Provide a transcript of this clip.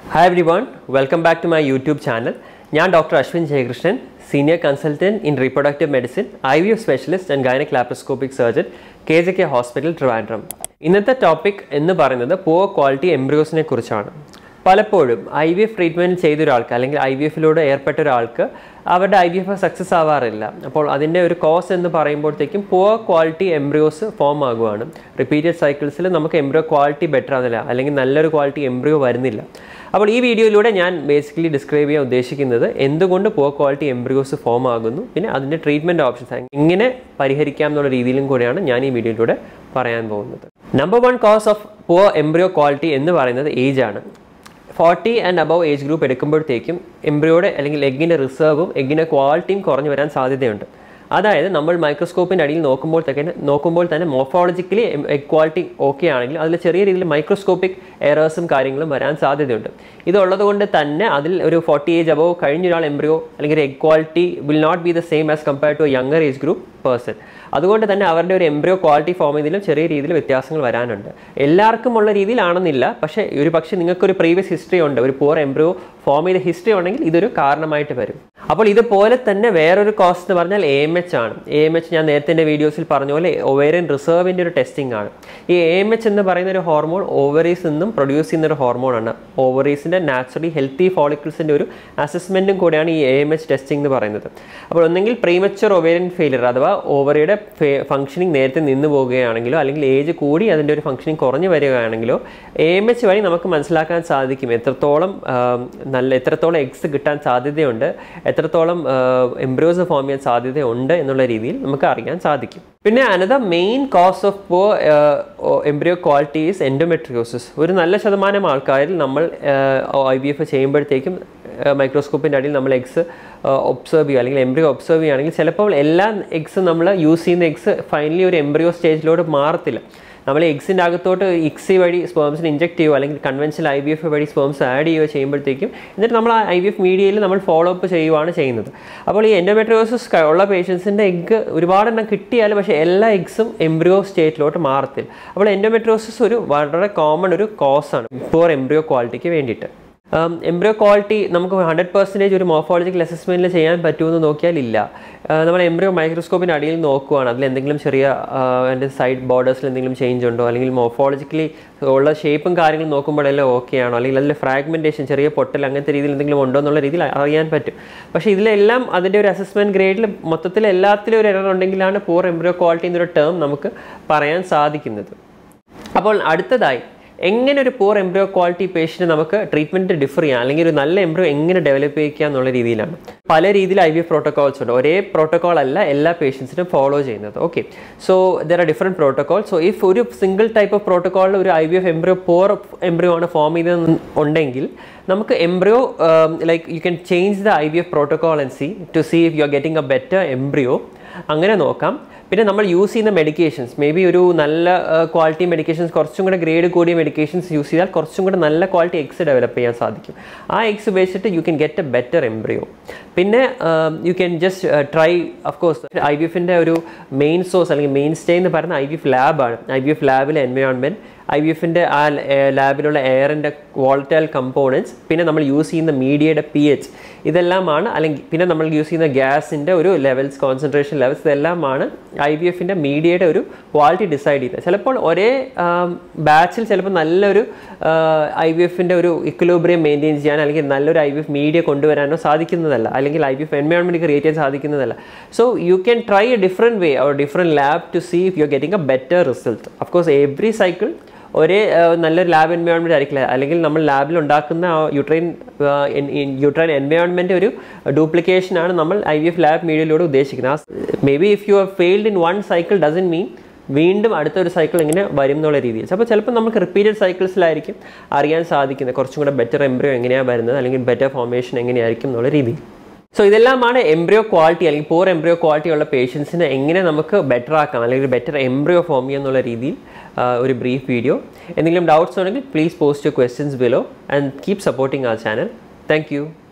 hi everyone welcome back to my YouTube channel ഞാൻ doctor Ashwin Jayakrishnan senior consultant in reproductive medicine I V F specialist and gynaec laparoscopic surgeon K J K hospital Trivandrum ഇന്നത്തെ topic എന്ന് പറയുന്നത് poor quality എംബ്രിയോസിനെ കുറിച്ചാണ് പലപ്പോഴും I V F treatment ചെയ്ത ഒരാൾക്ക് അല്ലെങ്കിൽ I V എഫിലൂടെ ഏർപ്പെട്ട ഒരാൾക്ക് അവരുടെ ഐ വി എഫ് സക്സസ് ആവാറില്ല അപ്പോൾ അതിൻ്റെ ഒരു കോസ് എന്ന് പറയുമ്പോഴത്തേക്കും പുവർ ക്വാളിറ്റി എംബ്രിയോസ് ഫോം ആകുവാണ് റിപ്പീറ്റഡ് സൈക്കിൾസിൽ നമുക്ക് എംബ്രിയോ ക്വാളിറ്റി ബെറ്റർ ആകുന്നില്ല അല്ലെങ്കിൽ നല്ലൊരു ക്വാളിറ്റി എംബ്രിയോ വരുന്നില്ല അപ്പോൾ ഈ വീഡിയോയിലൂടെ ഞാൻ ബേസിക്കലി ഡിസ്ക്രൈബ് ചെയ്യാൻ ഉദ്ദേശിക്കുന്നത് എന്തുകൊണ്ട് പുവർ ക്വാളിറ്റി എംബ്രിയോസ് ഫോം ആകുന്നു പിന്നെ അതിൻ്റെ ട്രീറ്റ്മെൻറ്റ് ഓപ്ഷൻസ് എങ്ങനെ പരിഹരിക്കാം എന്നുള്ള രീതിയിലും കൂടെയാണ് ഞാൻ ഈ വീഡിയോയിലൂടെ പറയാൻ പോകുന്നത് number one cause of poor embryo quality എന്ന് പറയുന്നത് ഏജ് ആണ് forty and above age group എടുക്കുമ്പോഴത്തേക്കും എംബ്രിയോയുടെ അല്ലെങ്കിൽ എഗ്ഗിൻ്റെ റിസർവും എഗ്ഗിൻ്റെ ക്വാളിറ്റിയും കുറഞ്ഞു വരാൻ സാധ്യതയുണ്ട് അതായത് നമ്മൾ മൈക്രോസ്കോപ്പിൻ്റെ അടിയിൽ നോക്കുമ്പോൾ തന്നെ നോക്കുമ്പോൾ തന്നെ മോർഫോളജിക്കലി എഗ് ക്വാളിറ്റി ഓക്കെ ആണെങ്കിൽ അതിൽ ചെറിയ രീതിയിൽ മൈക്രോസ്കോപ്പിക് എറേഴ്സും കാര്യങ്ങളും വരാൻ സാധ്യതയുണ്ട് ഇതുള്ളത് കൊണ്ട് തന്നെ അതിൽ ഒരു ഫോർട്ടി ഏജ് അബവ് കഴിഞ്ഞൊരാൾ എംബ്രിയോ അല്ലെങ്കിൽ egg quality will not be the same as compare to younger age group person അതുകൊണ്ട് തന്നെ അവരുടെ ഒരു എംബ്രിയോ ക്വാളിറ്റി ഫോം ചെയ്തതിലും ചെറിയ രീതിയിൽ വ്യത്യാസങ്ങൾ വരാനുണ്ട് എല്ലാവർക്കും ഉള്ള രീതിയിലാണെന്നില്ല പക്ഷേ ഒരു പക്ഷേ നിങ്ങൾക്കൊരു പ്രീവിയസ് ഹിസ്റ്ററി ഉണ്ട് ഒരു പൂർ എംബ്രിയോ ഫോം ചെയ്ത ഹിസ്റ്ററി ഉണ്ടെങ്കിൽ ഇതൊരു കാരണമായിട്ട് വരും അപ്പോൾ ഇതുപോലെ തന്നെ വേറൊരു കോസ്റ്റ് എന്ന് പറഞ്ഞാൽ എ എം എച്ച് ആണ് എ എം എച്ച് ഞാൻ നേരത്തെ എൻ്റെ വീഡിയോസിൽ പറഞ്ഞ പോലെ ഓവേറിയൻ റിസർവിൻ്റെ ഒരു ടെസ്റ്റിംഗ് ആണ് ഈ എ എം എച്ച് എന്ന് പറയുന്ന ഒരു ഹോർമോൺ ഓവറീസ് നിന്നും പ്രൊഡ്യൂസ് ചെയ്യുന്ന ഒരു ഹോർമോണാണ് ഓവറീസിൻ്റെ നാച്ചുറലി ഹെൽത്തി ഫോളിക്കിൾസിൻ്റെ ഒരു അസസ്മെൻറ്റും കൂടെയാണ് ഈ എ എം എച്ച് ടെസ്റ്റിംഗ് എന്ന് പറയുന്നത് അപ്പോൾ ഒന്നെങ്കിൽ പ്രീമച്ചർ ഓവേറിയൻ ഫെയിലിയർ അഥവാ ഓവറിയുടെ ഫംഗ്ഷനിങ് നേരത്തെ നിന്ന് പോവുകയാണെങ്കിലോ അല്ലെങ്കിൽ ഏജ് കൂടി അതിൻ്റെ ഒരു ഫംഗ്ഷനിങ് കുറഞ്ഞു വരികയാണെങ്കിലോ എ എം എച്ച് വഴി നമുക്ക് മനസ്സിലാക്കാൻ സാധിക്കും എത്രത്തോളം നല്ല എത്രത്തോളം എഗ്സ് കിട്ടാൻ സാധ്യതയുണ്ട് എത്രത്തോളം എംബ്രിയോസ് ഫോം ചെയ്യാൻ സാധ്യതയുണ്ട് എന്നുള്ള രീതിയിൽ നമുക്ക് അറിയാൻ സാധിക്കും പിന്നെ another main cause of poor embryo quality is endometriosis ഒരു നല്ല ശതമാനം ആൾക്കാരിൽ നമ്മൾ ഐ വി എഫ് ചെയ്യുമ്പോഴത്തേക്കും മൈക്രോസ്കോപ്പിൻ്റെ അടിയിൽ നമ്മൾ എഗ്സ് ഒബ്സർവ് ചെയ്യുക അല്ലെങ്കിൽ എംബ്രിയോ ഒബ്സർവ് ചെയ്യുകയാണെങ്കിൽ ചിലപ്പോൾ എല്ലാ എഗ്സും നമ്മൾ യൂസ് ചെയ്യുന്ന എഗ്സ് ഫൈനലി ഒരു എംബ്രിയോ സ്റ്റേജിലോട്ട് മാറത്തില്ല നമ്മൾ എഗ്സിൻ്റെ അകത്തോട്ട് ഇക്സി വഴി സ്പേംസിന് ഇഞ്ചെക്ട് ചെയ്യുക അല്ലെങ്കിൽ കൺവെൻഷനൽ ഐ വി എഫ് വഴി സ്പേംസ് ആഡ് ചെയ്യുകയോ ചെയ്യുമ്പോഴത്തേക്കും എന്നിട്ട് നമ്മൾ ആ ഐ വി എഫ് മീഡിയയിൽ നമ്മൾ ഫോളോ അപ്പ് ചെയ്യുകയാണ് ചെയ്യുന്നത് അപ്പോൾ ഈ എൻഡോമെട്രിയോസിസ് ഉള്ള പേഷ്യൻസിൻ്റെ എഗ്ഗ് ഒരുപാടെണ്ണം കിട്ടിയാലും പക്ഷേ എല്ലാ എഗ്സും എംബ്രിയോ സ്റ്റേറ്റിലോട്ട് മാറത്തില്ല അപ്പോൾ എൻഡോമെട്രിയോസിസ് ഒരു വളരെ കോമൺ ഒരു കോസാണ് ഇപ്പോൾ എംബ്രിയോ ക്വാളിറ്റിക്ക് വേണ്ടിയിട്ട് എംബ്രിയോ ക്വാളിറ്റി നമുക്ക് ഹൺഡ്രഡ് പെർസെൻറ്റേജ് ഒരു മോർഫോളജിക്കൽ അസസ്മെൻറ്റിൽ ചെയ്യാൻ പറ്റുമെന്ന് നോക്കിയാൽ ഇല്ല നമ്മൾ എംബ്രിയോ മൈക്രോസ്കോപ്പിൻ്റെ അടിയിൽ നോക്കുകയാണ് അതിൽ എന്തെങ്കിലും ചെറിയ അതിൻ്റെ സൈഡ് ബോർഡേഴ്സിൽ എന്തെങ്കിലും ചേഞ്ച് ഉണ്ടോ അല്ലെങ്കിൽ മോർഫോളജിക്കലി ഉള്ള ഷേപ്പും കാര്യങ്ങളും നോക്കുമ്പോഴെല്ലാം ഓക്കെ ആണോ അല്ലെങ്കിൽ അതിൽ ഫ്രാഗ്മെൻറ്റേഷൻ ചെറിയ പൊട്ടൽ അങ്ങനത്തെ രീതിയിൽ എന്തെങ്കിലും ഉണ്ടോ എന്നുള്ള രീതിയിൽ അറിയാൻ പറ്റും പക്ഷേ ഇതിലെല്ലാം അതിൻ്റെ ഒരു അസസ്മെൻറ്റ് ഗ്രേഡിൽ മൊത്തത്തിൽ എല്ലാത്തിലും ഒരു എറർ ഉണ്ടെങ്കിലാണ് പൂർ എംബ്രിയോ ക്വാളിറ്റി എന്നൊരു ടേം നമുക്ക് പറയാൻ സാധിക്കുന്നത് അപ്പോൾ അടുത്തതായി എങ്ങനെ ഒരു പൂർ എംബ്രിയോ ക്വാളിറ്റി പേഷ്യൻറ്റ് നമുക്ക് ട്രീറ്റ്മെൻറ്റ് ഡിഫർ ചെയ്യാം അല്ലെങ്കിൽ ഒരു നല്ല എംബ്രിയോ എങ്ങനെ ഡെവലപ്പ് ചെയ്യുക എന്നുള്ള രീതിയിലാണ് പല രീതിയിൽ ഐ വി എഫ് പ്രോട്ടോകോൾസ് ഉണ്ട് ഒരേ പ്രോട്ടോകോൾ അല്ല എല്ലാ പേഷ്യൻസിനും ഫോളോ ചെയ്യുന്നത് okay so there are different protocol so if ഒരു സിംഗിൾ ടൈപ്പ് ഓഫ് പ്രോട്ടോകോളിൽ ഒരു I V F embryo poor embryo ആണ് ഫോം ചെയ്തത് ഉണ്ടെങ്കിൽ നമുക്ക് embryo like you can change the I V F protocol and see to see if you are getting a better embryo അങ്ങനെ നോക്കാം പിന്നെ നമ്മൾ യൂസ് ചെയ്യുന്ന മെഡിക്കേഷൻസ് മേ ബി ഒരു നല്ല ക്വാളിറ്റി മെഡിക്കേഷൻസ് കുറച്ചും കൂടെ ഗ്രേഡ് കൂടിയ മെഡിക്കേഷൻസ് യൂസ് ചെയ്താൽ കുറച്ചും കൂടെ നല്ല ക്വാളിറ്റി എഗ്സ് ഡെവലപ്പ് ചെയ്യാൻ സാധിക്കും ആ എഗ്സ് ഉപയോഗിച്ചിട്ട് you can get a better embryo പിന്നെ you can just try of course I V എഫിൻ്റെ ഒരു മെയിൻ സോഴ്സ് അല്ലെങ്കിൽ മെയിൻ സ്റ്റേ എന്ന് പറയുന്ന ഐ വി എഫ് ലാബാണ് ഐ വി എഫ് ലാബിലെ എൻവയോൺമെൻറ്റ് ഐ വി എഫിൻ്റെ ആ ലാബിലുള്ള എയറിൻ്റെ വോളറ്റൈൽ കമ്പോണൻസ് പിന്നെ നമ്മൾ യൂസ് ചെയ്യുന്ന മീഡിയയുടെ പി എച്ച് ഇതെല്ലാമാണ് അല്ലെങ്കിൽ പിന്നെ നമ്മൾ യൂസ് ചെയ്യുന്ന ഗ്യാസിൻ്റെ ഒരു ലെവൽസ് കോൺസെൻട്രേഷൻ ലെവൽസ് ഇതെല്ലാമാണ് ഐ വി എഫിൻ്റെ മീഡിയയുടെ ഒരു ക്വാളിറ്റി ഡിസൈഡ് ചെയ്യുന്നത് ചിലപ്പോൾ ഒരേ ബാച്ചിൽ ചിലപ്പോൾ നല്ലൊരു ഐ വി എഫിൻ്റെ ഒരു ഇക്വലോബ്രിയം മെയിൻറ്റെയിൻ ചെയ്യാൻ അല്ലെങ്കിൽ നല്ലൊരു ഐ വി എഫ് മീഡിയ കൊണ്ടുവരാനോ സാധിക്കുന്നതല്ല അല്ലെങ്കിൽ I V F environment create ചെയ്യാൻ സാധിക്കുന്നതല്ല so you can try a different way or different lab to see if you are getting a better result of course every cycle ഒരേ നല്ലൊരു lab environment ആയിരിക്കില്ല അല്ലെങ്കിൽ നമ്മൾ ലാബിൽ ഉണ്ടാക്കുന്ന ആ യുട്രൈൻ യുട്രൈൻ എൻവയോൺമെൻറ്റ് ഒരു ഡ്യൂപ്ലിക്കേഷനാണ് നമ്മൾ ഐ വി എഫ് ലാബ് മീഡിയയിലൂടെ ഉദ്ദേശിക്കുന്നത് ആ maybe if you have failed in one cycle doesn't mean വീണ്ടും അടുത്തൊരു സൈക്കിൾ ഇങ്ങനെ വരും എന്നുള്ള രീതിയിൽ അപ്പോൾ ചിലപ്പോൾ നമുക്ക് റിപ്പീറ്റഡ് സൈക്കിൾസിലായിരിക്കും അറിയാൻ സാധിക്കുന്നത് കുറച്ചും കൂടെ ബെറ്റർ എംബ്രിയോ എങ്ങനെയാണ് വരുന്നത് അല്ലെങ്കിൽ ബെറ്റർ ഫോർമേഷൻ എങ്ങനെയായിരിക്കും എന്നുള്ള രീതിയിൽ സോ ഇതെല്ലാമാണ് എംബ്രിയോ ക്വാളിറ്റി അല്ലെങ്കിൽ പോർ എംബ്രിയോ ക്വാളിറ്റി ഉള്ള പേഷ്യൻസിനെ എങ്ങനെ നമുക്ക് ബെറ്റർ ആക്കാം അല്ലെങ്കിൽ ബെറ്റർ എംബ്രിയോ ഫോം ചെയ്യുക എന്നുള്ള രീതിയിൽ ഒരു ബ്രീഫ് വീഡിയോ എന്തെങ്കിലും ഡൗട്ട്സ് ഉണ്ടെങ്കിൽ please post you questions below and keep supporting ആ ചാനൽ താങ്ക്